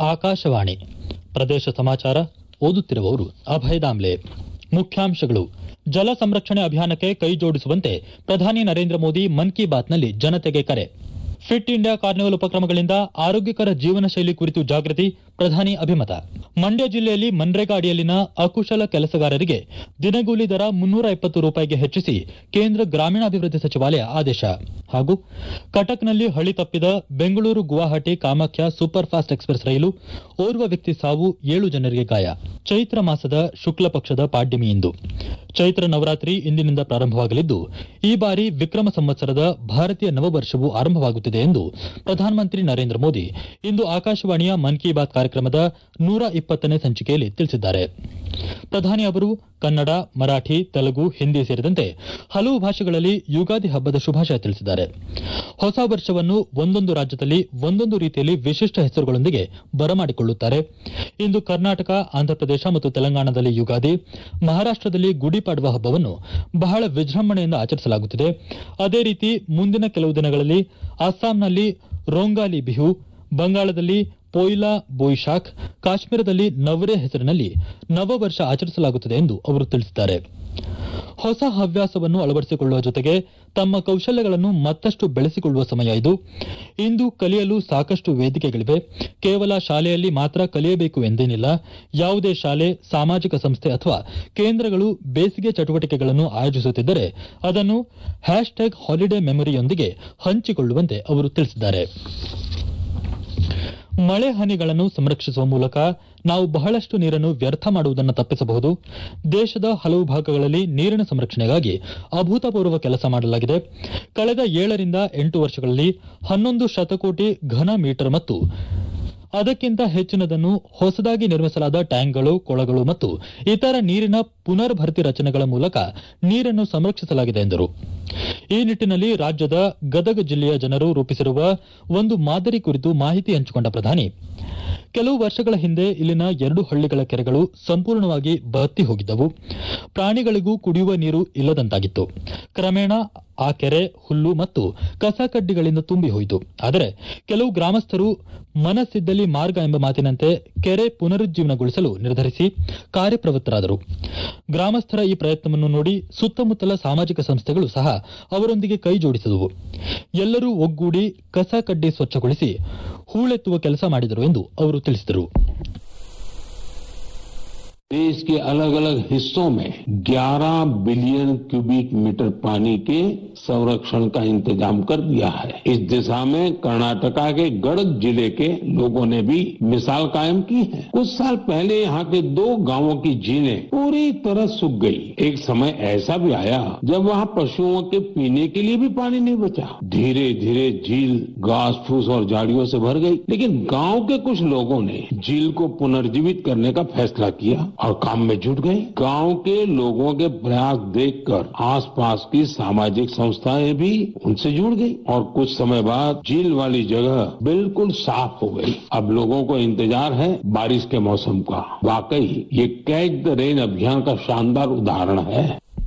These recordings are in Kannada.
ಆಕಾಶವಾಣಿ ಪ್ರದೇಶ ಸಮಾಚಾರ ಓದುತ್ತಿರುವವರು ಅಭಯ ದಾಮ್ಲೆ ಮುಖ್ಯಾಂಶಗಳು ಜಲ ಸಂರಕ್ಷಣೆ ಅಭಿಯಾನಕ್ಕೆ ಕೈ ಜೋಡಿಸುವಂತೆ ಪ್ರಧಾನಿ ನರೇಂದ್ರ ಮೋದಿ ಮನ್ ಕಿ ಬಾತ್ನಲ್ಲಿ ಜನತೆಗೆ ಕರೆ ಫಿಟ್ ಇಂಡಿಯಾ ಕಾರ್ನಿವಲ್ ಉಪಕ್ರಮಗಳಿಂದ ಆರೋಗ್ಯಕರ ಜೀವನ ಶೈಲಿ ಕುರಿತು ಜಾಗೃತಿ ಪ್ರಧಾನಿ ಅಭಿಮತ ಮಂಡ್ಯ ಜಿಲ್ಲೆಯಲ್ಲಿ ಮನ್ರೇಗಾ ಅಡಿಯಲ್ಲಿನ ಅಕುಶಲ ಕೆಲಸಗಾರರಿಗೆ ದಿನಗೂಲಿ ದರ ಮುನ್ನೂರ ಇಪ್ಪತ್ತು ರೂಪಾಯಿಗೆ ಹೆಚ್ಚಿಸಿ ಕೇಂದ್ರ ಗ್ರಾಮೀಣಾಭಿವೃದ್ಧಿ ಸಚಿವಾಲಯ ಆದೇಶ ಹಾಗೂ ಕಟಕ್ನಲ್ಲಿ ಹಳಿ ತಪ್ಪಿದ Bengaluru Guwahati Kamakhya super fast express ರೈಲು ಓರ್ವ ವ್ಯಕ್ತಿ ಸಾವು ಏಳು ಜನರಿಗೆ ಗಾಯ ಚೈತ್ರ ಮಾಸದ ಶುಕ್ಲ ಪಕ್ಷದ ಪಾಡ್ಯಮಿ ಇಂದು ಚೈತ್ರ ನವರಾತ್ರಿ ಇಂದಿನಿಂದ ಪ್ರಾರಂಭವಾಗಲಿದ್ದು ಈ ಬಾರಿ ವಿಕ್ರಮ ಸಂವತ್ಸರದ ಭಾರತೀಯ ನವವರ್ಷವು ಆರಂಭವಾಗುತ್ತಿದೆ ಎಂದು ಪ್ರಧಾನಮಂತ್ರಿ ನರೇಂದ್ರ ಮೋದಿ ಇಂದು ಆಕಾಶವಾಣಿಯ ಮನ್ ಕಿ ಬಾತ್ ಕಾರ್ಯಕ್ರಮದ ನೂರ ಇಪ್ಪತ್ತನೇ ಸಂಚಿಕೆಯಲ್ಲಿ ತಿಳಿಸಿದ್ದಾರೆ ಪ್ರಧಾನಿ ಅವರು ಕನ್ನಡ ಮರಾಠಿ ತೆಲುಗು ಹಿಂದಿ ಸೇರಿದಂತೆ ಹಲವು ಭಾಷೆಗಳಲ್ಲಿ ಯುಗಾದಿ ಹಬ್ಬದ ಶುಭಾಶಯ ತಿಳಿಸಿದ್ದಾರೆ ಹೊಸ ವರ್ಷವನ್ನು ಒಂದೊಂದು ರಾಜ್ಯದಲ್ಲಿ ಒಂದೊಂದು ರೀತಿಯಲ್ಲಿ ವಿಶಿಷ್ಟ ಹೆಸರುಗಳೊಂದಿಗೆ ಬರಮಾಡಿಕೊಳ್ಳುತ್ತಾರೆ ಇಂದು ಕರ್ನಾಟಕ ಆಂಧ್ರಪ್ರದೇಶ ಮತ್ತು ತೆಲಂಗಾಣದಲ್ಲಿ ಯುಗಾದಿ ಮಹಾರಾಷ್ಟದಲ್ಲಿ ಗುಡಿಪಾಡುವ ಹಬ್ಬವನ್ನು ಬಹಳ ವಿಜೃಂಭಣೆಯಿಂದ ಆಚರಿಸಲಾಗುತ್ತಿದೆ ಅದೇ ರೀತಿ ಮುಂದಿನ ಕೆಲವು ದಿನಗಳಲ್ಲಿ ಅಸ್ಸಾಂನಲ್ಲಿ ರೋಂಗಾಲಿ ಬಿಹು ಬಂಗಾಳದಲ್ಲಿ ಪೋಯ್ಲಾ ಬೋಯಿಶಾಖ್ ಕಾಶ್ಮೀರದಲ್ಲಿ ನವ್ರೆ ಹೆಸರಿನಲ್ಲಿ ನವವರ್ಷ ಆಚರಿಸಲಾಗುತ್ತದೆ ಎಂದು ಅವರು ತಿಳಿಸಿದ್ದಾರೆ ಹೊಸ ಹವ್ಯಾಸವನ್ನು ಅಳವಡಿಸಿಕೊಳ್ಳುವ ಜೊತೆಗೆ ತಮ್ಮ ಕೌಶಲ್ಯಗಳನ್ನು ಮತ್ತಷ್ಟು ಬೆಳೆಸಿಕೊಳ್ಳುವ ಸಮಯ ಇದು ಇಂದು ಕಲಿಯಲು ಸಾಕಷ್ಟು ವೇದಿಕೆಗಳಿವೆ ಕೇವಲ ಶಾಲೆಯಲ್ಲಿ ಮಾತ್ರ ಕಲಿಯಬೇಕು ಎಂದೇನಿಲ್ಲ ಯಾವುದೇ ಶಾಲೆ ಸಾಮಾಜಿಕ ಸಂಸ್ಥೆ ಅಥವಾ ಕೇಂದ್ರಗಳು ಬೇಸಿಗೆ ಚಟುವಟಿಕೆಗಳನ್ನು ಆಯೋಜಿಸುತ್ತಿದ್ದರೆ ಅದನ್ನು ಹ್ಯಾಶ್ಟ್ಯಾಗ್ ಹಾಲಿಡೇ ಮೆಮೊರಿಯೊಂದಿಗೆ ಹಂಚಿಕೊಳ್ಳುವಂತೆ ಅವರು ತಿಳಿಸಿದ್ದಾರೆ ಮಳೆ ಹನಿಗಳನ್ನು ಸಂರಕ್ಷಿಸುವ ಮೂಲಕ ನಾವು ಬಹಳಷ್ಟು ನೀರನ್ನು ವ್ಯರ್ಥ ಮಾಡುವುದನ್ನು ತಪ್ಪಿಸಬಹುದು ದೇಶದ ಹಲವು ಭಾಗಗಳಲ್ಲಿ ನೀರಿನ ಸಂರಕ್ಷಣೆಗಾಗಿ ಅಭೂತಪೂರ್ವ ಕೆಲಸ ಮಾಡಲಾಗಿದೆ ಕಳೆದ ಏಳರಿಂದ ಎಂಟು ವರ್ಷಗಳಲ್ಲಿ ಹನ್ನೊಂದು ಶತಕೋಟಿ ಘನ ಮೀಟರ್ ಮತ್ತು ಅದಕ್ಕಿಂತ ಹೆಚ್ಚಿನದನ್ನು ಹೊಸದಾಗಿ ನಿರ್ಮಿಸಲಾದ ಟ್ಯಾಂಕ್ಗಳು ಕೊಳಗಳು ಮತ್ತು ಇತರ ನೀರಿನ ಪುನರ್ ಭರ್ತಿ ರಚನೆಗಳ ಮೂಲಕ ನೀರನ್ನು ಸಂರಕ್ಷಿಸಲಾಗಿದೆ ಎಂದರು ಈ ನಿಟ್ಟಿನಲ್ಲಿ ರಾಜ್ಯದ ಗದಗ ಜಿಲ್ಲೆಯ ಜನರು ರೂಪಿಸಿರುವ ಒಂದು ಮಾದರಿ ಕುರಿತು ಮಾಹಿತಿ ಹಂಚಿಕೊಂಡ ಪ್ರಧಾನಿ ಕೆಲವು ವರ್ಷಗಳ ಹಿಂದೆ ಇಲ್ಲಿನ ಎರಡು ಹಳ್ಳಿಗಳ ಕೆರೆಗಳು ಸಂಪೂರ್ಣವಾಗಿ ಬತ್ತಿ ಹೋಗಿದ್ದವು ಪ್ರಾಣಿಗಳಿಗೂ ಕುಡಿಯುವ ನೀರು ಇಲ್ಲದಂತಾಗಿತ್ತು ಕ್ರಮೇಣ ಆ ಕೆರೆ ಹುಲ್ಲು ಮತ್ತು ಕಸಕಡ್ಡಿಗಳಿಂದ ತುಂಬಿ ಹೋಯಿತು ಆದರೆ ಕೆಲವು ಗ್ರಾಮಸ್ಥರು ಮನಸ್ಸಿದ್ದಲ್ಲಿ ಮಾರ್ಗ ಎಂಬ ಮಾತಿನಂತೆ ಕೆರೆ ಪುನರುಜ್ಜೀವನಗೊಳಿಸಲು ನಿರ್ಧರಿಸಿ ಕಾರ್ಯಪ್ರವೃತ್ತರಾದರು ಗ್ರಾಮಸ್ಥರ ಈ ಪ್ರಯತ್ನವನ್ನು ನೋಡಿ ಸುತ್ತಮುತ್ತಲ ಸಾಮಾಜಿಕ ಸಂಸ್ಥೆಗಳು ಸಹ ಅವರೊಂದಿಗೆ ಕೈ ಜೋಡಿಸಿದವು ಎಲ್ಲರೂ ಒಗ್ಗೂಡಿ ಕಸ ಕಡ್ಡಿ ಸ್ವಚ್ಛಗೊಳಿಸಿ ಹೂಳೆತ್ತುವ ಕೆಲಸ ಮಾಡಿದರು ಎಂದು ಅವರು ತಿಳಿಸಿದರು देश के अलग अलग हिस्सों में 11 बिलियन क्यूबिक मीटर पानी के संरक्षण का इंतजाम कर दिया है इस दिशा में कर्नाटका के गढ़ जिले के लोगों ने भी मिसाल कायम की है कुछ साल पहले यहाँ के दो गांवों की झीलें पूरी तरह सूख गई एक समय ऐसा भी आया जब वहाँ पशुओं के पीने के लिए भी पानी नहीं बचा धीरे धीरे झील घास फूस और झाड़ियों से भर गई लेकिन गांव के कुछ लोगों ने झील को पुनर्जीवित करने का फैसला किया और काम में जुट गए गांव के लोगों के प्रयास देखकर आसपास की सामाजिक संस्थाएं भी उनसे जुड़ गई और कुछ समय बाद झील वाली जगह बिल्कुल साफ हो गई अब लोगों को इंतजार है बारिश के मौसम का वाकई ये कैच द रेन अभियान का शानदार उदाहरण है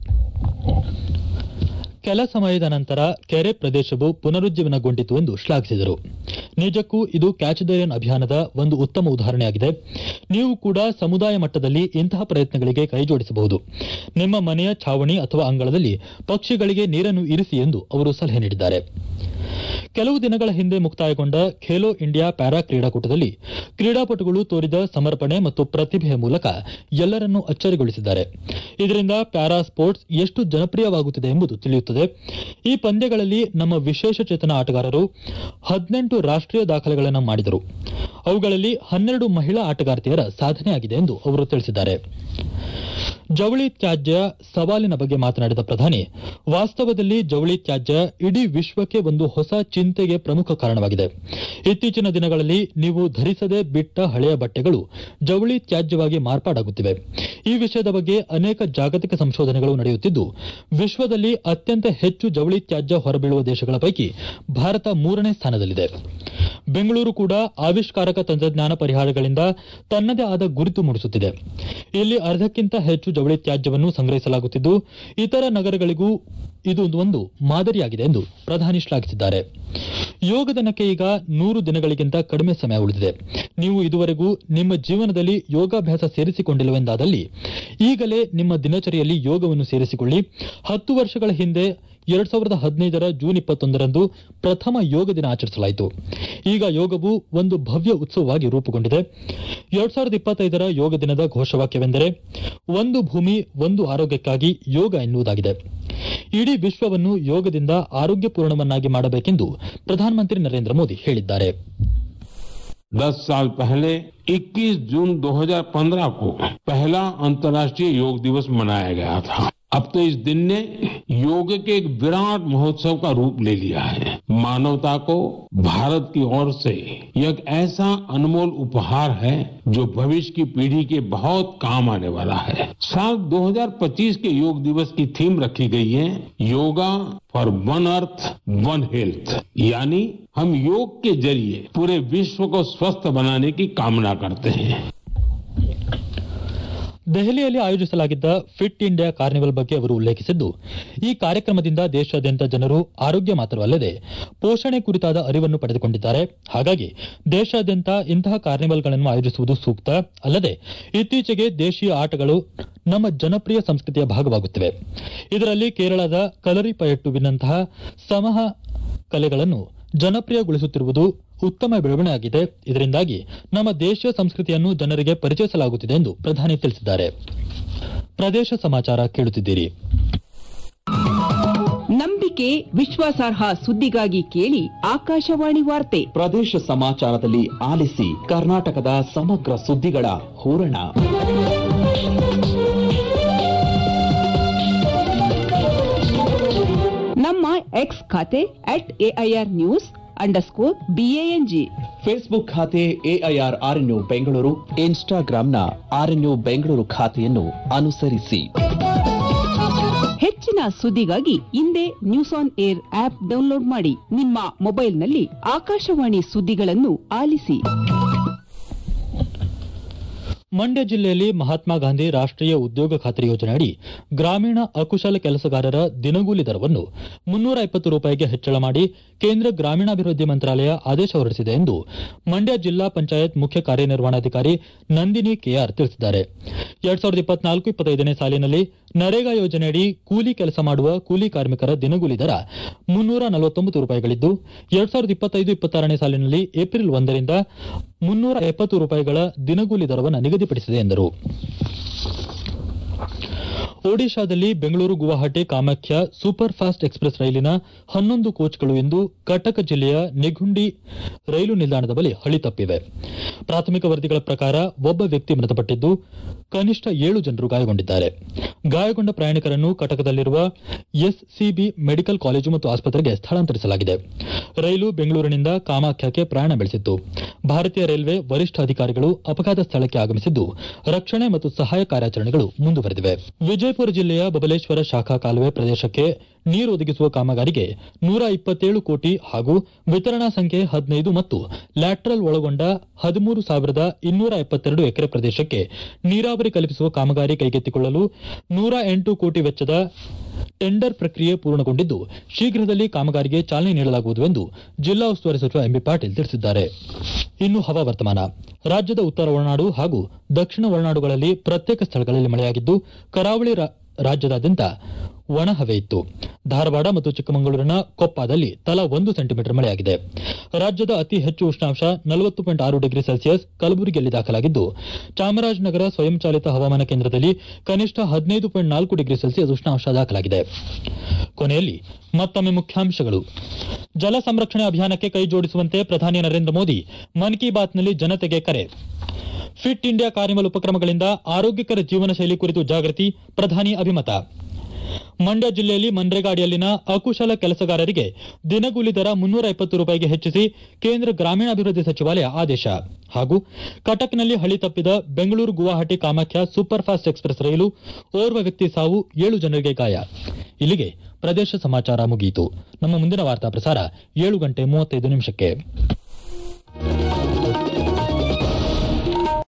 ಕೆಲ ಸಮಯದ ನಂತರ ಕೆರೆ ಪ್ರದೇಶವು ಪುನರುಜ್ಜೀವನಗೊಂಡಿತು ಎಂದು ಶ್ಲಾಘಿಸಿದರು ನಿಜಕ್ಕೂ ಇದು ಕ್ಯಾಚ್ ದ ರೇನ್ ಅಭಿಯಾನದ ಒಂದು ಉತ್ತಮ ಉದಾಹರಣೆಯಾಗಿದೆ ನೀವು ಕೂಡ ಸಮುದಾಯ ಮಟ್ಟದಲ್ಲಿ ಇಂತಹ ಪ್ರಯತ್ನಗಳಿಗೆ ಕೈಜೋಡಿಸಬಹುದು ನಿಮ್ಮ ಮನೆಯ ಛಾವಣಿ ಅಥವಾ ಅಂಗಳದಲ್ಲಿ ಪಕ್ಷಿಗಳಿಗೆ ನೀರನ್ನು ಇರಿಸಿ ಎಂದು ಅವರು ಸಲಹೆ ನೀಡಿದ್ದಾರೆ ಕೆಲವು ದಿನಗಳ ಹಿಂದೆ ಮುಕ್ತಾಯಗೊಂಡ ಖೇಲೋ ಇಂಡಿಯಾ ಪ್ಯಾರಾ ಕ್ರೀಡಾಕೂಟದಲ್ಲಿ ಕ್ರೀಡಾಪಟುಗಳು ತೋರಿದ ಸಮರ್ಪಣೆ ಮತ್ತು ಪ್ರತಿಭೆಯ ಮೂಲಕ ಎಲ್ಲರನ್ನೂ ಅಚ್ಚರಿಗೊಳಿಸಿದ್ದಾರೆ ಇದರಿಂದ ಪ್ಯಾರಾ ಸ್ಪೋರ್ಟ್ಸ್ ಎಷ್ಟು ಜನಪ್ರಿಯವಾಗುತ್ತಿದೆ ಎಂಬುದು ತಿಳಿಯುತ್ತದೆ ಈ ಪಂದ್ಯಗಳಲ್ಲಿ ನಮ್ಮ ವಿಶೇಷಚೇತನ ಆಟಗಾರರು ಹದಿನೆಂಟು ರಾಷ್ಟೀಯ ದಾಖಲೆಗಳನ್ನು ಮಾಡಿದರು ಅವುಗಳಲ್ಲಿ ಹನ್ನೆರಡು ಮಹಿಳಾ ಆಟಗಾರ್ತಿಯರ ಸಾಧನೆಯಾಗಿದೆ ಎಂದು ಅವರು ತಿಳಿಸಿದ್ದಾರೆ ಜವಳಿ ತ್ಯಾಜ್ಯ ಸವಾಲಿನ ಬಗ್ಗೆ ಮಾತನಾಡಿದ ಪ್ರಧಾನಿ ವಾಸ್ತವದಲ್ಲಿ ಜವಳಿ ತ್ಯಾಜ್ಯ ಇಡೀ ವಿಶ್ವಕ್ಕೆ ಒಂದು ಹೊಸ ಚಿಂತೆಗೆ ಪ್ರಮುಖ ಕಾರಣವಾಗಿದೆ ಇತ್ತೀಚಿನ ದಿನಗಳಲ್ಲಿ ನೀವು ಧರಿಸದೆ ಬಿಟ್ಟ ಹಳೆಯ ಬಟ್ಟೆಗಳು ಜವಳಿ ತ್ಯಾಜ್ಯವಾಗಿ ಮಾರ್ಪಾಡಾಗುತ್ತಿವೆ ಈ ವಿಷಯದ ಬಗ್ಗೆ ಅನೇಕ ಜಾಗತಿಕ ಸಂಶೋಧನೆಗಳು ನಡೆಯುತ್ತಿದ್ದು ವಿಶ್ವದಲ್ಲಿ ಅತ್ಯಂತ ಹೆಚ್ಚು ಜವಳಿ ತ್ಯಾಜ್ಯ ಹೊರಬೀಳುವ ದೇಶಗಳ ಪೈಕಿ ಭಾರತ ಮೂರನೇ ಸ್ಥಾನದಲ್ಲಿದೆ ಬೆಂಗಳೂರು ಕೂಡ ಆವಿಷ್ಕಾರಕ ತಂತ್ರಜ್ಞಾನ ಪರಿಹಾರಗಳಿಂದ ತನ್ನದೇ ಆದ ಗುರುತು ಮೂಡಿಸುತ್ತಿದೆ ಇಲ್ಲಿ ಅರ್ಧಕ್ಕಿಂತ ಹೆಚ್ಚು ಜವಳಿ ತ್ಯಾಜ್ಯವನ್ನು ಸಂಗ್ರಹಿಸಲಾಗುತ್ತಿದ್ದು ಇತರ ನಗರಗಳಿಗೂ ಇದು ಒಂದು ಮಾದರಿಯಾಗಿದೆ ಎಂದು ಪ್ರಧಾನಿ ಶ್ಲಾಘಿಸಿದ್ದಾರೆ ಯೋಗ ದಿನಕ್ಕೆ ಈಗ ನೂರು ದಿನಗಳಿಗಿಂತ ಕಡಿಮೆ ಸಮಯ ಉಳಿದಿದೆ ನೀವು ಇದುವರೆಗೂ ನಿಮ್ಮ ಜೀವನದಲ್ಲಿ ಯೋಗಾಭ್ಯಾಸ ಸೇರಿಸಿಕೊಂಡಿಲ್ಲವೆಂದಾದಲ್ಲಿ ಈಗಲೇ ನಿಮ್ಮ ದಿನಚರಿಯಲ್ಲಿ ಯೋಗವನ್ನು ಸೇರಿಸಿಕೊಳ್ಳಿ ಹತ್ತು ವರ್ಷಗಳ ಹಿಂದೆ ಎರಡ್ ಸಾವಿರದ ಹದಿನೈದರ ಜೂನ್ ಇಪ್ಪತ್ತೊಂದರಂದು ಪ್ರಥಮ ಯೋಗ ದಿನ ಆಚರಿಸಲಾಯಿತು ಈಗ ಯೋಗವು ಒಂದು ಭವ್ಯ ಉತ್ಸವವಾಗಿ ರೂಪುಗೊಂಡಿದೆ ಎರಡ್ ಸಾವಿರದ ಇಪ್ಪತ್ತೈದರ ಯೋಗ ದಿನದ ಘೋಷವಾಕ್ಯವೆಂದರೆ ಒಂದು ಭೂಮಿ ಒಂದು ಆರೋಗ್ಯಕ್ಕಾಗಿ ಯೋಗ ಎನ್ನುವುದಾಗಿದೆ ಇಡೀ ವಿಶ್ವವನ್ನು ಯೋಗದಿಂದ ಆರೋಗ್ಯಪೂರ್ಣವನ್ನಾಗಿ ಮಾಡಬೇಕೆಂದು ಪ್ರಧಾನಮಂತ್ರಿ ನರೇಂದ್ರ ಮೋದಿ ಹೇಳಿದ್ದಾರೆ दस साल पहले 21 जून 2015 को पहला अंतर्राष्ट्रीय योग दिवस मनाया गया था अब तो इस दिन ने योग के एक विराट महोत्सव का रूप ले लिया है मानवता को भारत की ओर से यह एक ऐसा अनमोल उपहार है जो भविष्य की पीढ़ी के बहुत काम आने वाला है साल 2025 के योग दिवस की थीम रखी गई है yoga for one earth one health यानी हम योग के जरिए पूरे विश्व को स्वस्थ बनाने की कामना करते हैं ದೆಹಲಿಯಲ್ಲಿ ಆಯೋಜಿಸಲಾಗಿದ್ದ ಫಿಟ್ ಇಂಡಿಯಾ ಕಾರ್ನಿವಲ್ ಬಗ್ಗೆ ಅವರು ಉಲ್ಲೇಖಿಸಿದ್ದು ಈ ಕಾರ್ಯಕ್ರಮದಿಂದ ದೇಶಾದ್ಯಂತ ಜನರು ಆರೋಗ್ಯ ಮಾತ್ರವಲ್ಲದೆ ಪೋಷಣೆ ಕುರಿತಾದ ಅರಿವನ್ನು ಪಡೆದುಕೊಂಡಿದ್ದಾರೆ ಹಾಗಾಗಿ ದೇಶಾದ್ಯಂತ ಇಂತಹ ಕಾರ್ನಿವಲ್ಗಳನ್ನು ಆಯೋಜಿಸುವುದು ಸೂಕ್ತ ಅಲ್ಲದೆ ಇತ್ತೀಚೆಗೆ ದೇಶೀಯ ಆಟಗಳು ನಮ್ಮ ಜನಪ್ರಿಯ ಸಂಸ್ಕೃತಿಯ ಭಾಗವಾಗುತ್ತಿವೆ ಇದರಲ್ಲಿ ಕೇರಳದ ಕಲರಿಪಯಟ್ಟುವಿನಂತಹ ಸಮಹ ಕಲೆಗಳನ್ನು ಜನಪ್ರಿಯಗೊಳಿಸುತ್ತಿರುವುದು ಉತ್ತಮ ಬೆಳವಣಿಗೆಯಾಗಿದೆ ಇದರಿಂದಾಗಿ ನಮ್ಮ ದೇಶೀಯ ಸಂಸ್ಕೃತಿಯನ್ನು ಜನರಿಗೆ ಪರಿಚಯಿಸಲಾಗುತ್ತಿದೆ ಎಂದು ಪ್ರಧಾನಿ ತಿಳಿಸಿದ್ದಾರೆ ಪ್ರದೇಶ ಸಮಾಚಾರ ಕೇಳುತ್ತಿದ್ದೀರಿ ನಂಬಿಕೆ ವಿಶ್ವಾಸಾರ್ಹ ಸುದ್ದಿಗಾಗಿ ಕೇಳಿ ಆಕಾಶವಾಣಿ ವಾರ್ತೆ ಪ್ರದೇಶ ಸಮಾಚಾರದಲ್ಲಿ ಆಲಿಸಿ ಕರ್ನಾಟಕದ ಸಮಗ್ರ ಸುದ್ದಿಗಳ ಹೂರಣ ನಮ್ಮ ಎಕ್ಸ್ ಖಾತೆ at AIR news underscore BANG Facebook ಖಾತೆ ಎಐಆರ್ ಆರ್ಎನ್ಯು ಬೆಂಗಳೂರು ಇನ್ಸ್ಟಾಗ್ರಾಂನ ಆರ್ಎನ್ಯು ಬೆಂಗಳೂರು ಖಾತೆಯನ್ನು ಅನುಸರಿಸಿ ಹೆಚ್ಚಿನ ಸುದ್ದಿಗಾಗಿ ಹಿಂದೆ news on air app download ಮಾಡಿ ನಿಮ್ಮ ಮೊಬೈಲ್ನಲ್ಲಿ ಆಕಾಶವಾಣಿ ಸುದ್ದಿಗಳನ್ನು ಆಲಿಸಿ ಮಂಡ್ಯ ಜಿಲ್ಲೆಯಲ್ಲಿ ಮಹಾತ್ಮ ಗಾಂಧಿ ರಾಷ್ಟ್ರೀಯ ಉದ್ಯೋಗ ಖಾತ್ರಿ ಯೋಜನೆ ಅಡಿ ಗ್ರಾಮೀಣ ಅಕುಶಲ ಕೆಲಸಗಾರರ ದಿನಗೂಲಿ ದರವನ್ನು ಮುನ್ನೂರ ಇಪ್ಪತ್ತು ರೂಪಾಯಿಗೆ ಹೆಚ್ಚಳ ಮಾಡಿ ಕೇಂದ್ರ ಗ್ರಾಮೀಣಾಭಿವೃದ್ಧಿ ಮಂತ್ರಾಲಯ ಆದೇಶ ಹೊರಡಿಸಿದೆ ಎಂದು ಮಂಡ್ಯ ಜಿಲ್ಲಾ ಪಂಚಾಯತ್ ಮುಖ್ಯ ಕಾರ್ಯನಿರ್ವಹಣಾಧಿಕಾರಿ ನಂದಿನಿ ಕೆಆರ್ ತಿಳಿಸಿದ್ದಾರೆ ಎರಡ್ ಸಾವಿರದ ಇಪ್ಪತ್ನಾಲ್ಕು ಇಪ್ಪತ್ತೈದನೇ ಸಾಲಿನಲ್ಲಿ ನರೇಗಾ ಯೋಜನೆಯಡಿ ಕೂಲಿ ಕೆಲಸ ಮಾಡುವ ಕೂಲಿ ಕಾರ್ಮಿಕರ ದಿನಗೂಲಿ ದರ ಮುನ್ನೂರ ನಲವತ್ತೊಂಬತ್ತು ರೂಪಾಯಿಗಳಿದ್ದು ಎರಡ್ ಸಾವಿರದ ಇಪ್ಪತ್ತೈದು ಇಪ್ಪತ್ತಾರನೇ ಸಾಲಿನಲ್ಲಿ ಏಪ್ರಿಲ್ ಒಂದರಿಂದ ಮುನ್ನೂರ ಎಪ್ಪತ್ತು ರೂಪಾಯಿಗಳ ದಿನಗೂಲಿ ದರವನ್ನು ನಿಗದಿಪಡಿಸಿದೆ ಎಂದರು ಒಡಿಶಾದಲ್ಲಿ Bengaluru Guwahati Kamakhya super fast express ರೈಲಿನ ಹನ್ನೊಂದು ಕೋಚ್ಗಳು ಇಂದು ಕಟಕ್ ಜಿಲ್ಲೆಯ ನೆಗುಂಡಿ ರೈಲು ನಿಲ್ದಾಣದ ಬಳಿ ಹಳಿ ತಪ್ಪಿವೆ ಪ್ರಾಥಮಿಕ ವರದಿಗಳ ಪ್ರಕಾರ ಒಬ್ಬ ವ್ಯಕ್ತಿ ಮೃತಪಟ್ಟಿದ್ದು ಕನಿಷ್ಠ ಏಳು ಜನರು ಗಾಯಗೊಂಡಿದ್ದಾರೆ ಗಾಯಗೊಂಡ ಪ್ರಯಾಣಿಕರನ್ನು ಕಟಕದಲ್ಲಿರುವ ಎಸ್ಸಿಬಿ ಮೆಡಿಕಲ್ ಕಾಲೇಜು ಮತ್ತು ಆಸ್ಪತ್ರೆಗೆ ಸ್ಥಳಾಂತರಿಸಲಾಗಿದೆ ರೈಲು ಬೆಂಗಳೂರಿನಿಂದ ಕಾಮಾಖ್ಯಕ್ಕೆ ಪ್ರಯಾಣ ಬೆಳೆಸಿತ್ತು ಭಾರತೀಯ ರೈಲ್ವೆ ವರಿಷ್ಠ ಅಧಿಕಾರಿಗಳು ಅಪಘಾತ ಸ್ಥಳಕ್ಕೆ ಆಗಮಿಸಿದ್ದು ರಕ್ಷಣೆ ಮತ್ತು ಸಹಾಯ ಕಾರ್ಯಾಚರಣೆಗಳು ಮುಂದುವರೆದಿವೆ ವಿಜಯಪುರ ಜಿಲ್ಲೆಯ ಬಬಲೇಶ್ವರ ಶಾಖಾ ಕಾಲುವೆ ಪ್ರದೇಶಕ್ಕೆ ನೀರು ಒದಗಿಸುವ ಕಾಮಗಾರಿಗೆ ನೂರ ಇಪ್ಪತ್ತೇಳು ಕೋಟಿ ಹಾಗೂ ವಿತರಣಾ ಸಂಖ್ಯೆ ಹದಿನೈದು ಮತ್ತು ಲ್ಯಾಟ್ರಲ್ ಒಳಗೊಂಡ ಹದಿಮೂರು ಸಾವಿರದ ಇನ್ನೂರ ಎಪ್ಪತ್ತೆರಡು ಎಕರೆ ಪ್ರದೇಶಕ್ಕೆ ನೀರಾವರಿ ಕಲ್ಪಿಸುವ ಕಾಮಗಾರಿ ಕೈಗೆತ್ತಿಕೊಳ್ಳಲು ನೂರ ಎಂಟು ಕೋಟಿ ವೆಚ್ಚದ ಟೆಂಡರ್ ಪ್ರಕ್ರಿಯೆ ಪೂರ್ಣಗೊಂಡಿದ್ದು ಶೀಘ್ರದಲ್ಲಿ ಕಾಮಗಾರಿಗೆ ಚಾಲನೆ ನೀಡಲಾಗುವುದು ಎಂದು ಜಿಲ್ಲಾ ಉಸ್ತುವಾರಿ ಸಚಿವ ಎಂಬಿ ಪಾಟೀಲ್ ತಿಳಿಸಿದ್ದಾರೆ ಇನ್ನು ಹವಾವರ್ತಮಾನ ರಾಜ್ಯದ ಉತ್ತರ ಒಳನಾಡು ಹಾಗೂ ದಕ್ಷಿಣ ಒಳನಾಡುಗಳಲ್ಲಿ ಪ್ರತ್ಯೇಕ ಸ್ಥಳಗಳಲ್ಲಿ ಮಳೆಯಾಗಿದ್ದು ಕರಾವಳಿ ರಾ- ರಾಜ್ಯದಾದ್ಯಂತ ಒಣಹವೆ ಇತ್ತು ಧಾರವಾಡ ಮತ್ತು ಚಿಕ್ಕಮಗಳೂರಿನ ಕೊಪ್ಪದಲ್ಲಿ ತಲಾ ಒಂದು ಸೆಂಟಿಮೀಟರ್ ಮಳೆಯಾಗಿದೆ ರಾಜ್ಯದ ಅತಿ ಹೆಚ್ಚು ಉಷ್ಣಾಂಶ ನಲವತ್ತು ಪಾಯಿಂಟ್ ಆರು ಡಿಗ್ರಿ ಸೆಲ್ಸಿಯಸ್ ಕಲಬುರಗಿಯಲ್ಲಿ ದಾಖಲಾಗಿದ್ದು ಚಾಮರಾಜನಗರ ಸ್ವಯಂಚಾಲಿತ ಹವಾಮಾನ ಕೇಂದ್ರದಲ್ಲಿ ಕನಿಷ್ಠ ಹದಿನೈದು ಪಾಯಿಂಟ್ ನಾಲ್ಕು ಡಿಗ್ರಿ ಸೆಲ್ಸಿಯಸ್ ಉಷ್ಣಾಂಶ ದಾಖಲಾಗಿದೆ ಕೊನೆಯಲ್ಲಿ ಮತ್ತೊಮ್ಮೆ ಮುಖ್ಯಾಂಶಗಳು ಜಲ ಸಂರಕ್ಷಣೆ ಅಭಿಯಾನಕ್ಕೆ ಕೈ ಜೋಡಿಸುವಂತೆ ಪ್ರಧಾನಿ ನರೇಂದ್ರ ಮೋದಿ ಮನ್ ಕಿ ಬಾತ್ನಲ್ಲಿ ಜನತೆಗೆ ಕರೆ ಫಿಟ್ ಇಂಡಿಯಾ ಕಾರ್ನಿವಲ್ ಉಪಕ್ರಮಗಳಿಂದ ಆರೋಗ್ಯಕರ ಜೀವನ ಶೈಲಿ ಕುರಿತು ಜಾಗೃತಿ ಪ್ರಧಾನಿ ಅಭಿಮತ ಮಂಡ್ಯ ಜಿಲ್ಲೆಯಲ್ಲಿ ಮನ್ರೇಗಾ ಅಡಿಯಲ್ಲಿನ ಅಕುಶಲ ಕೆಲಸಗಾರರಿಗೆ ದಿನಗೂಲಿ ದರ ಮುನ್ನೂರ ಇಪ್ಪತ್ತು ರೂಪಾಯಿಗೆ ಹೆಚ್ಚಿಸಿ ಕೇಂದ್ರ ಗ್ರಾಮೀಣಾಭಿವೃದ್ಧಿ ಸಚಿವಾಲಯ ಆದೇಶ ಹಾಗೂ ಕಟಕ್ನಲ್ಲಿ ಹಳಿ ತಪ್ಪಿದ Bengaluru Guwahati Kamakhya super fast express ರೈಲು ಓರ್ವ ವ್ಯಕ್ತಿ ಸಾವು ಏಳು ಜನರಿಗೆ ಗಾಯ ಇಲ್ಲಿಗೆ ಪ್ರದೇಶ ಸಮಾಚಾರ ಮುಗಿಯಿತು ನಮ್ಮ ಮುಂದಿನ ವಾರ್ತಾ ಪ್ರಸಾರ ಏಳು ಗಂಟೆ ಮೂವತ್ತೈದು ನಿಮಿಷಕ್ಕೆ